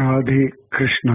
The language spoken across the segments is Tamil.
ராதே கிருஷ்ணா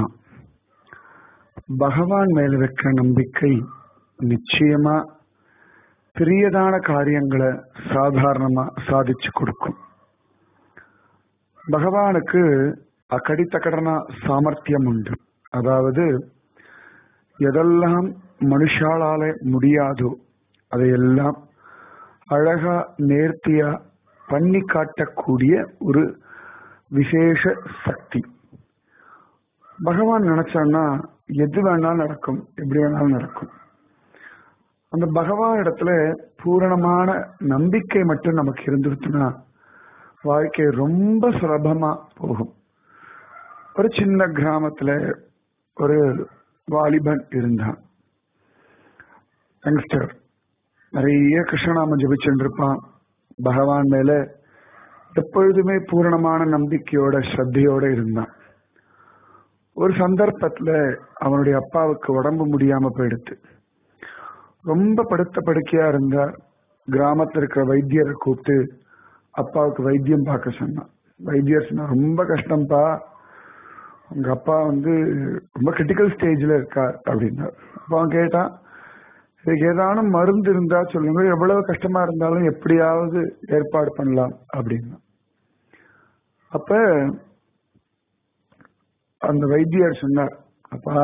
பகவான் மேல வைக்கிற நம்பிக்கை நிச்சயமா பெரியதான காரியங்களை சாதாரணமா சாதிச்சு கொடுக்கும் பகவானுக்கு அக்கடித்தக்கடனா சாமர்த்தியம் உண்டு அதாவது எதெல்லாம் மனுஷாலால முடியாதோ அதையெல்லாம் அழகா நேர்த்தியா பண்ணி காட்டக்கூடிய ஒரு விசேஷ சக்தி பகவான் நினைச்சான்னா எது வேணாலும் நடக்கும் எப்படி வேணாலும் நடக்கும் அந்த பகவான் இடத்துல பூரணமான நம்பிக்கை மட்டும் நமக்கு இருந்துருச்சுன்னா வாழ்க்கை ரொம்ப சுலபமா போகும் ஒரு சின்ன கிராமத்துல ஒரு வாலிபன் இருந்தான் யங்ஸ்டர் நிறைய கிருஷ்ணநாமம் ஜபிச்சுட்டு இருப்பான் பகவான் மேல எப்பொழுதுமே பூரணமான நம்பிக்கையோட ஸ்ரத்தையோட இருந்தான் ஒரு சந்தர்ப்பத்துல அவனுடைய அப்பாவுக்கு உடம்பு முடியாம போயிடுத்து ரொம்ப படுத்த படுக்கையா இருந்தார் கிராமத்துல இருக்கிற வைத்தியரை கூப்பிட்டு அப்பாவுக்கு வைத்தியம் பார்க்க சொன்னான் வைத்தியர் சொன்னா ரொம்ப கஷ்டம்ப்பா உங்க அப்பா வந்து ரொம்ப கிரிட்டிக்கல் ஸ்டேஜ்ல இருக்கார் அப்படின்னார் அப்ப அவன் கேட்டான் இதுக்கு ஏதானும் மருந்து இருந்தா சொல்லுங்க எவ்வளவு கஷ்டமா இருந்தாலும் எப்படியாவது ஏற்பாடு பண்ணலாம் அப்படின்னா அப்ப அந்த வைத்தியர் சொன்னார் அப்பா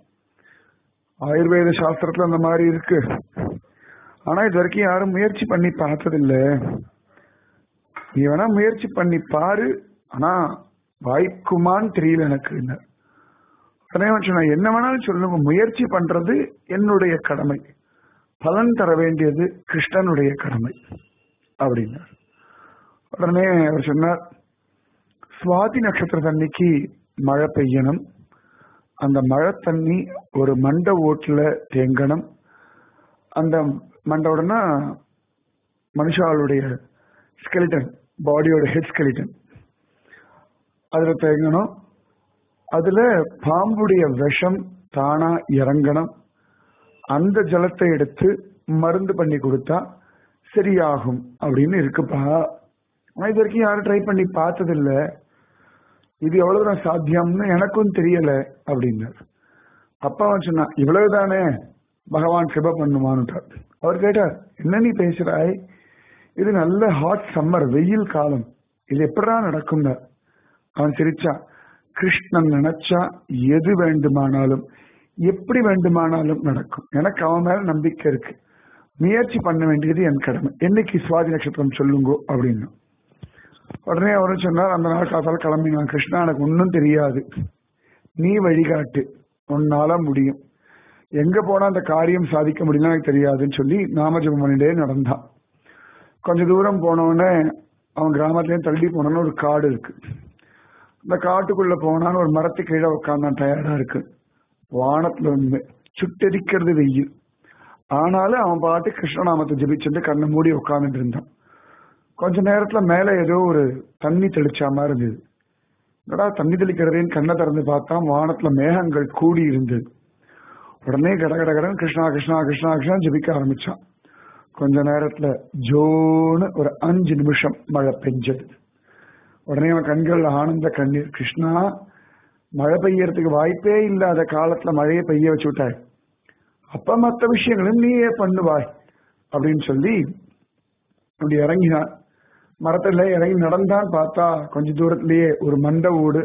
ஆயுர்வேத சாஸ்திரத்துல அந்த மாதிரி இருக்கு ஆனா இது வரைக்கும் யாரும் முயற்சி பண்ணி பார்த்ததில்ல நீ வேணா முயற்சி பண்ணி பாரு ஆனா வாய்க்குமான்னு தெரியல எனக்கு உடனே சொன்ன என்ன வேணாலும் சொல்லுங்க முயற்சி பண்றது என்னுடைய கடமை பலன் தர வேண்டியது கிருஷ்ணனுடைய கடமை அப்படின்னார் உடனே அவர் சொன்னார் சுவாதி நட்சத்திர அன்னைக்கு மழை பெய்யணும் அந்த மழை தண்ணி ஒரு மண்ட ஓட்டுல தேங்கணும் அந்த மண்டோடனா மனுஷாளுடைய ஸ்கெலிட்டன் பாடியோட ஹெட் ஸ்கெலிட்டன் அதுல தேங்கணும் அதுல பாம்புடைய விஷம் தானா இறங்கணும் அந்த ஜலத்தை எடுத்து மருந்து பண்ணி கொடுத்தா சரியாகும் அப்படின்னு இருக்குப்பா ஆனா இது வரைக்கும் யாரும் ட்ரை பண்ணி பார்த்ததில்ல இது எவ்வளவுதான் சாத்தியம்னு எனக்கும் தெரியல அப்படின்னார் அப்பா சொன்னா இவ்வளவுதானே பகவான் கிருப பண்ணுமான்ட்டார் அவர் கேட்டார் என்ன நீ பேசுறாய் இது நல்ல ஹாட் சம்மர் வெயில் காலம் இது எப்படா நடக்கும் அவன் சிரிச்சான் கிருஷ்ணன் நினைச்சா எது வேண்டுமானாலும் எப்படி வேண்டுமானாலும் நடக்கும் எனக்கு அவன் மேல நம்பிக்கை இருக்கு முயற்சி பண்ண வேண்டியது என் கடமை என்னைக்கு சுவாதி நட்சத்திரம் சொல்லுங்கோ அப்படின்னு உடனே அவரும் சொன்னார் அந்த நாள் காத்தால கிளம்பினான் கிருஷ்ணா எனக்கு ஒன்னும் தெரியாது நீ வழிகாட்டு உன்னால முடியும் எங்க போனா அந்த காரியம் சாதிக்க முடியும் எனக்கு தெரியாதுன்னு சொல்லி நாமஜபம் பண்ணிட்டே நடந்தான் கொஞ்ச தூரம் போனவொடனே அவன் கிராமத்துலயும் தள்ளி போனான்னு ஒரு காடு இருக்கு இந்த காட்டுக்குள்ள போனான்னு ஒரு மரத்து கீழே உட்காந்தான் டயர்டா இருக்கு வானத்துல வந்து சுட்டெரிக்கிறது வெயில் ஆனாலும் அவன் பாட்டு கிருஷ்ணநாமத்தை ஜபிச்சுட்டு கண்ணை மூடி உட்காந்துட்டு இருந்தான் கொஞ்ச நேரத்துல மேல ஏதோ ஒரு தண்ணி தெளிச்சா மாதிரி இருந்தது என்னடா தண்ணி தெளிக்கிறதேன்னு கண்ணை திறந்து பார்த்தா வானத்துல மேகங்கள் கூடி இருந்தது உடனே கட கட கடன் கிருஷ்ணா கிருஷ்ணா கிருஷ்ணா கிருஷ்ணா ஜபிக்க ஆரம்பிச்சான் கொஞ்ச நேரத்துல ஜோன்னு ஒரு அஞ்சு நிமிஷம் மழை பெஞ்சது உடனே அவன் கண்கள் ஆனந்த கண்ணீர் கிருஷ்ணா மழை பெய்யறதுக்கு வாய்ப்பே இல்லாத காலத்துல மழையை பெய்ய வச்சு விட்டாய் அப்ப மற்ற விஷயங்களும் நீயே பண்ணுவாய் அப்படின்னு சொல்லி அப்படி இறங்கினான் மரத்துல இறங்கி நடந்தான் பார்த்தா கொஞ்ச தூரத்திலேயே ஒரு மண்ட ஓடு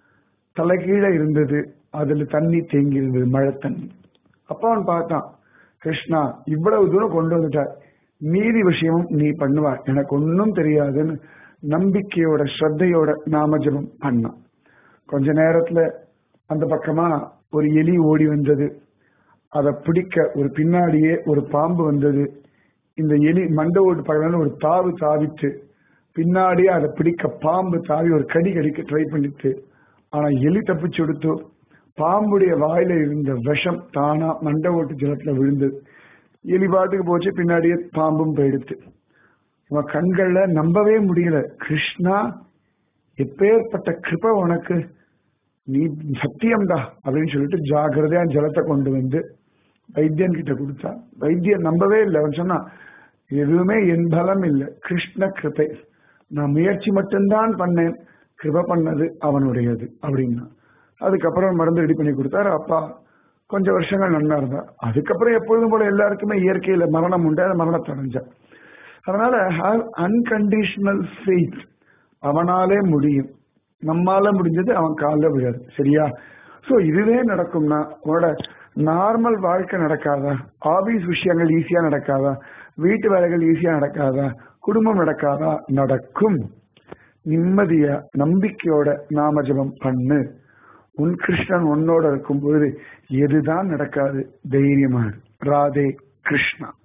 தலைகீழ இருந்தது அதுல தண்ணி தேங்கி இருந்தது மழை தண்ணி அப்ப அவன் பார்த்தான் கிருஷ்ணா இவ்வளவு தூரம் கொண்டு வந்துட்டார் மீதி விஷயமும் நீ பண்ணுவாய் எனக்கு ஒன்னும் தெரியாதுன்னு நம்பிக்கையோட ஸ்ரத்தையோட நாம ஜபம் பண்ணான் கொஞ்ச நேரத்துல அந்த பக்கமா ஒரு எலி ஓடி வந்தது அதை பிடிக்க ஒரு பின்னாடியே ஒரு பாம்பு வந்தது இந்த எலி மண்ட ஓட்டு பக்கத்துல ஒரு தாவு தாவிட்டு பின்னாடியே அதை பிடிக்க பாம்பு தாவி ஒரு கடி கடிக்க ட்ரை பண்ணிட்டு ஆனா எலி தப்பிச்சு எடுத்து பாம்புடைய வாயில இருந்த விஷம் தானா மண்ட ஓட்டு ஜலத்துல விழுந்தது எலி பாட்டுக்கு போச்சு பின்னாடியே பாம்பும் போயிடுத்து இவன் கண்கள்ல நம்பவே முடியல கிருஷ்ணா எப்பேற்பட்ட கிருப உனக்கு நீ சத்தியம்டா அப்படின்னு சொல்லிட்டு ஜாகிரதையா ஜலத்தை கொண்டு வந்து வைத்தியன் கிட்ட கொடுத்தா வைத்தியன் நம்பவே இல்லை அவன் சொன்னா எதுவுமே என் பலம் இல்லை கிருஷ்ண கிருபை நான் முயற்சி மட்டும்தான் பண்ணேன் கிருப பண்ணது அவனுடையது அப்படின்னா அதுக்கப்புறம் மருந்து ரெடி பண்ணி கொடுத்தாரு அப்பா கொஞ்சம் வருஷங்கள் நல்லா இருந்தா அதுக்கப்புறம் எப்பொழுதும் போல எல்லாருக்குமே இயற்கையில மரணம் உண்டு அது மரணத்தை அடைஞ்சார் அதனால ஹாவ் அன்கண்டிஷனல் ஃபெய்த் அவனாலே முடியும் நம்மால முடிஞ்சது அவன் காலில் விழாது சரியா சோ இதுவே நடக்கும்னா உன்னோட நார்மல் வாழ்க்கை நடக்காதா ஆபீஸ் விஷயங்கள் ஈஸியா நடக்காதா வீட்டு வேலைகள் ஈஸியா நடக்காதா குடும்பம் நடக்காதா நடக்கும் நிம்மதிய நம்பிக்கையோட நாம ஜபம் பண்ணு உன் கிருஷ்ணன் உன்னோட இருக்கும்போது எதுதான் நடக்காது தைரியமா இரு. ராதே கிருஷ்ணா